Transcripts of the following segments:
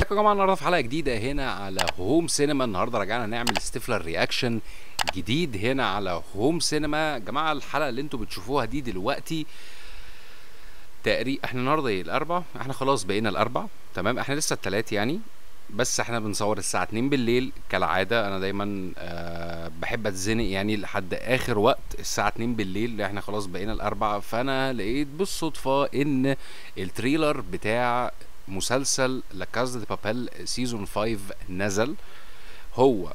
ازيكم يا جماعه النهارده في حلقه جديده هنا على هوم سينما النهارده رجعنا نعمل ستيفلر رياكشن جديد هنا على هوم سينما يا جماعه الحلقه اللي انتوا بتشوفوها دي دلوقتي تقريبا احنا النهارده ايه الاربع احنا خلاص بقينا الاربع تمام احنا لسه التلات يعني بس احنا بنصور الساعة 2 بالليل كالعادة انا دايما أه بحب اتزنق يعني لحد اخر وقت الساعة 2 بالليل احنا خلاص بقينا الاربع فانا لقيت بالصدفة ان التريلر بتاع مسلسل لا كازا دي بابيل سيزون 5 نزل هو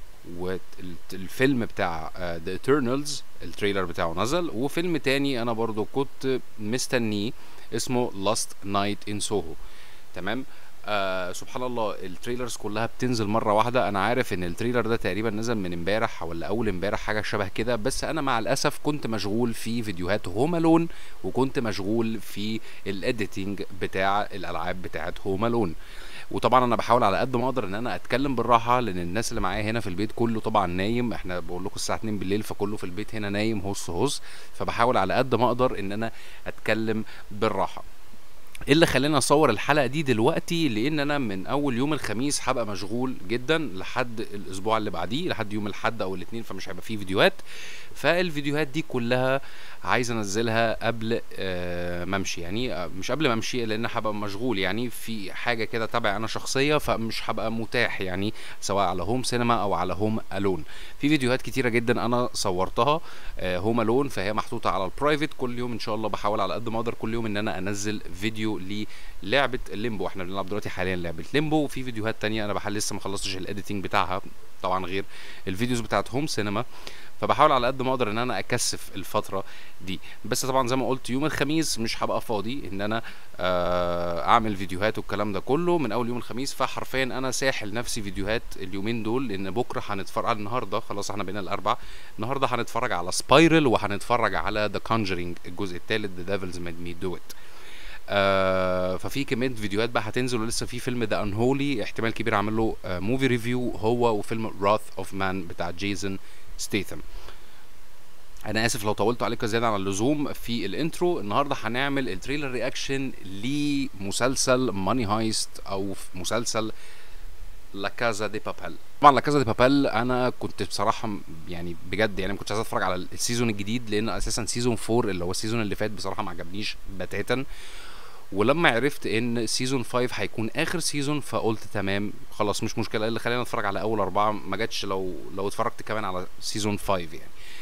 والفيلم بتاع ذا ايترنالز التريلر بتاعه نزل وفيلم تاني انا برضو كنت مستنيه اسمه لاست نايت ان سوهو تمام آه سبحان الله التريلرز كلها بتنزل مره واحده انا عارف ان التريلر ده تقريبا نزل من امبارح ولا اول امبارح حاجه شبه كده بس انا مع الاسف كنت مشغول في فيديوهات هوم الون وكنت مشغول في الاديتنج بتاع الالعاب بتاعت هوم الون وطبعا انا بحاول على قد ما اقدر ان انا اتكلم بالراحه لان الناس اللي معايا هنا في البيت كله طبعا نايم احنا بقول لكم الساعه 2 بالليل فكله في البيت هنا نايم هص هص فبحاول على قد ما اقدر ان انا اتكلم بالراحه ايه اللي خلاني اصور الحلقه دي دلوقتي لان انا من اول يوم الخميس هبقى مشغول جدا لحد الاسبوع اللي بعديه لحد يوم الاحد او الاثنين فمش هيبقى فيه فيديوهات فالفيديوهات دي كلها عايز انزلها قبل آه ما امشي يعني آه مش قبل ما امشي لان هبقى مشغول يعني في حاجه كده تبع انا شخصيه فمش هبقى متاح يعني سواء على هوم سينما او على هوم الون في فيديوهات كتيره جدا انا صورتها آه هوم الون فهي محطوطه على البرايفت كل يوم ان شاء الله بحاول على قد ما اقدر كل يوم ان انا انزل فيديو للعبه الليمبو احنا بنلعب دلوقتي حاليا لعبه ليمبو وفي فيديوهات تانية انا بحال لسه ما خلصتش الاديتنج بتاعها طبعا غير الفيديوز بتاعت هوم سينما فبحاول على قد ما اقدر ان انا اكثف الفتره دي بس طبعا زي ما قلت يوم الخميس مش هبقى فاضي ان انا اعمل فيديوهات والكلام ده كله من اول يوم الخميس فحرفيا انا ساحل نفسي فيديوهات اليومين دول لان بكره هنتفرج على النهارده خلاص احنا بقينا الاربع النهارده هنتفرج على سبايرل وهنتفرج على ذا كونجرينج الجزء الثالث ذا ديفلز ميد مي دو ات آه ففي كميه فيديوهات بقى هتنزل ولسه في فيلم ذا انهولي احتمال كبير اعمل له آه موفي ريفيو هو وفيلم راث اوف مان بتاع جيسون ستيثم انا اسف لو طولت عليكم زياده عن اللزوم في الانترو النهارده هنعمل التريلر رياكشن لمسلسل ماني هايست او مسلسل لا كازا دي بابيل طبعا لا كازا دي بابيل انا كنت بصراحه يعني بجد يعني ما كنتش عايز اتفرج على السيزون الجديد لان اساسا سيزون 4 اللي هو السيزون اللي فات بصراحه ما عجبنيش بتاتا ولما عرفت ان سيزون 5 هيكون اخر سيزون فقلت تمام خلاص مش مشكله اللي خلينا نتفرج على اول اربعه ما جاتش لو لو اتفرجت كمان على سيزون 5 يعني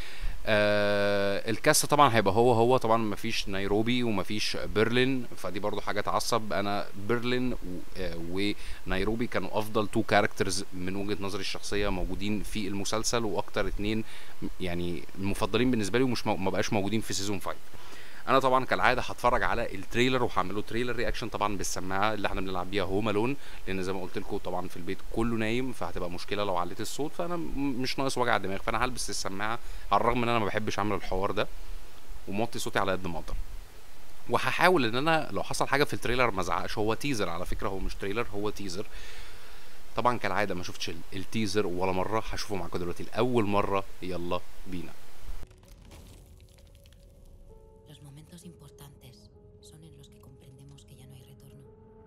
آه الكاست طبعا هيبقى هو هو طبعا مفيش نيروبي ومفيش برلين فدي برضو حاجه تعصب انا برلين آه ونيروبي كانوا افضل تو كاركترز من وجهه نظري الشخصيه موجودين في المسلسل واكتر اتنين يعني المفضلين بالنسبه لي ومش ما بقاش موجودين في سيزون 5 انا طبعا كالعاده هتفرج على التريلر وهعمل له تريلر رياكشن طبعا بالسماعه اللي احنا بنلعب بيها هوم الون لان زي ما قلت لكم طبعا في البيت كله نايم فهتبقى مشكله لو عليت الصوت فانا مش ناقص وجع دماغ فانا هلبس السماعه على الرغم ان انا ما بحبش اعمل الحوار ده وموطي صوتي على قد ما اقدر وهحاول ان انا لو حصل حاجه في التريلر ما ازعقش هو تيزر على فكره هو مش تريلر هو تيزر طبعا كالعاده ما شفتش التيزر ولا مره هشوفه معاكم دلوقتي لاول مره يلا بينا importantes son en los que comprendemos que ya no hay retorno.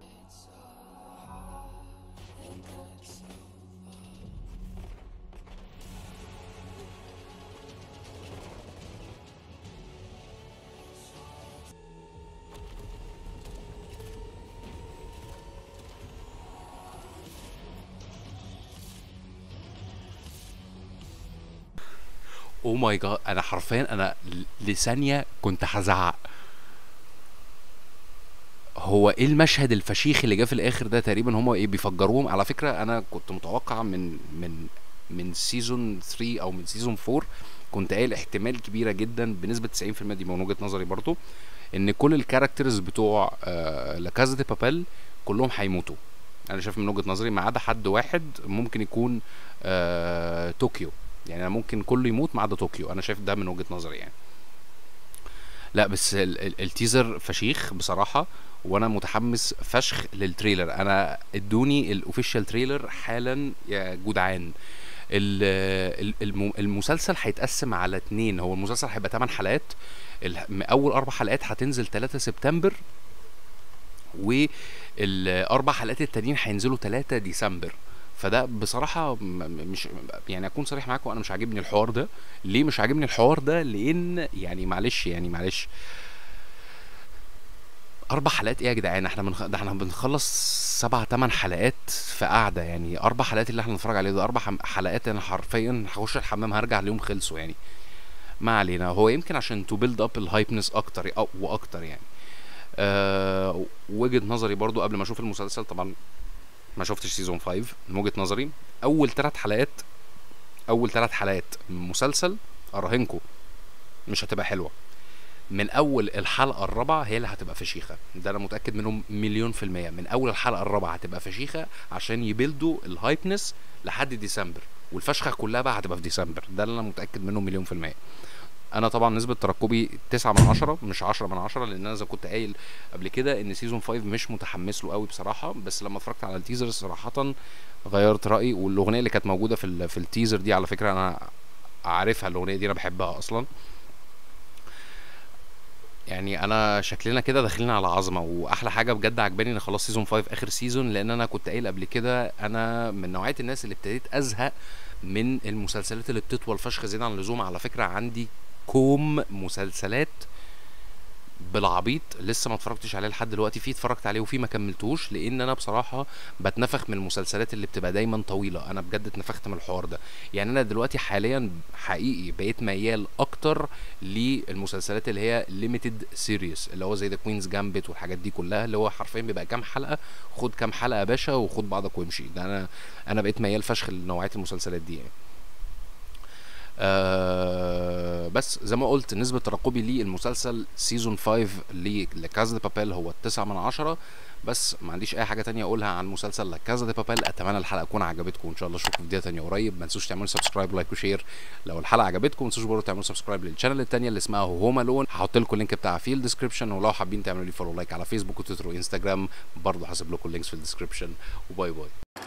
او ماي جاد انا حرفيا انا لثانيه كنت هزعق هو ايه المشهد الفشيخ اللي جه في الاخر ده تقريبا هم ايه بيفجروهم على فكره انا كنت متوقع من من من سيزون 3 او من سيزون 4 كنت قايل احتمال كبيره جدا بنسبه 90% دي من وجهه نظري برضو ان كل الكاركترز بتوع آه لا كازا دي بابيل كلهم هيموتوا انا شايف من وجهه نظري ما عدا حد واحد ممكن يكون آه طوكيو يعني انا ممكن كله يموت ما عدا طوكيو انا شايف ده من وجهه نظري يعني لا بس ال ال التيزر فشيخ بصراحه وانا متحمس فشخ للتريلر انا ادوني الاوفيشال تريلر حالا يا جدعان المسلسل هيتقسم على اتنين هو المسلسل هيبقى 8 حلقات اول اربع حلقات هتنزل 3 سبتمبر والاربع حلقات التانيين هينزلوا 3 ديسمبر فده بصراحه م- م- مش يعني اكون صريح معاكم انا مش عاجبني الحوار ده ليه مش عاجبني الحوار ده لان يعني معلش يعني معلش اربع حلقات ايه يا جدعان احنا بنخ... ده احنا بنخلص سبع تمن حلقات في قعده يعني اربع حلقات اللي احنا بنتفرج عليه ده اربع حم... حلقات انا حرفيا هخش الحمام هرجع اليوم خلصوا يعني ما علينا هو يمكن عشان تو بيلد اب الهايبنس اكتر أو واكتر يعني أه وجهه نظري برضو قبل ما اشوف المسلسل طبعا ما شفتش سيزون 5 من وجهه نظري اول ثلاث حلقات اول ثلاث حلقات من مسلسل اراهنكم مش هتبقى حلوه من اول الحلقه الرابعه هي اللي هتبقى فشيخه ده انا متاكد منهم مليون في الميه من اول الحلقه الرابعه هتبقى فشيخه عشان يبيلدوا الهايبنس لحد ديسمبر والفشخه كلها بقى هتبقى في ديسمبر ده اللي انا متاكد منه مليون في الميه انا طبعا نسبه ترقبي 9 من 10 مش 10 من 10 لان انا زي ما كنت قايل قبل كده ان سيزون 5 مش متحمس له قوي بصراحه بس لما اتفرجت على التيزر صراحه غيرت رايي والاغنيه اللي كانت موجوده في ال- في التيزر دي على فكره انا عارفها الاغنيه دي انا بحبها اصلا يعني انا شكلنا كده داخلين على عظمه واحلى حاجه بجد عجباني ان خلاص سيزون 5 اخر سيزون لان انا كنت قايل قبل كده انا من نوعيه الناس اللي ابتديت ازهق من المسلسلات اللي بتطول فشخ زياده عن اللزوم على فكره عندي كوم مسلسلات بالعبيط لسه ما اتفرجتش عليه لحد دلوقتي في اتفرجت عليه وفي ما كملتوش لان انا بصراحه بتنفخ من المسلسلات اللي بتبقى دايما طويله انا بجد اتنفخت من الحوار ده يعني انا دلوقتي حاليا حقيقي بقيت ميال اكتر للمسلسلات اللي هي ليميتد سيريس اللي هو زي ذا كوينز جامبت والحاجات دي كلها اللي هو حرفيا بيبقى كام حلقه خد كام حلقه يا باشا وخد بعضك وامشي ده انا انا بقيت ميال فشخ لنوعيه المسلسلات دي يعني آه بس زي ما قلت نسبة ترقبي للمسلسل سيزون 5 لكازا دي بابيل هو التسعة من عشرة بس ما عنديش اي حاجة تانية اقولها عن مسلسل لكازا دي بابيل اتمنى الحلقة تكون عجبتكم ان شاء الله اشوفكم في فيديو تانية قريب ما تنسوش تعملوا سبسكرايب لايك وشير لو الحلقة عجبتكم ما تنسوش برضه تعملوا سبسكرايب للشانل التانية اللي اسمها هوم الون هحط لكم اللينك بتاعها في الديسكربشن ولو حابين تعملوا لي فولو لايك على فيسبوك وتويتر وانستجرام برضه هسيب لكم اللينكس في الديسكربشن وباي باي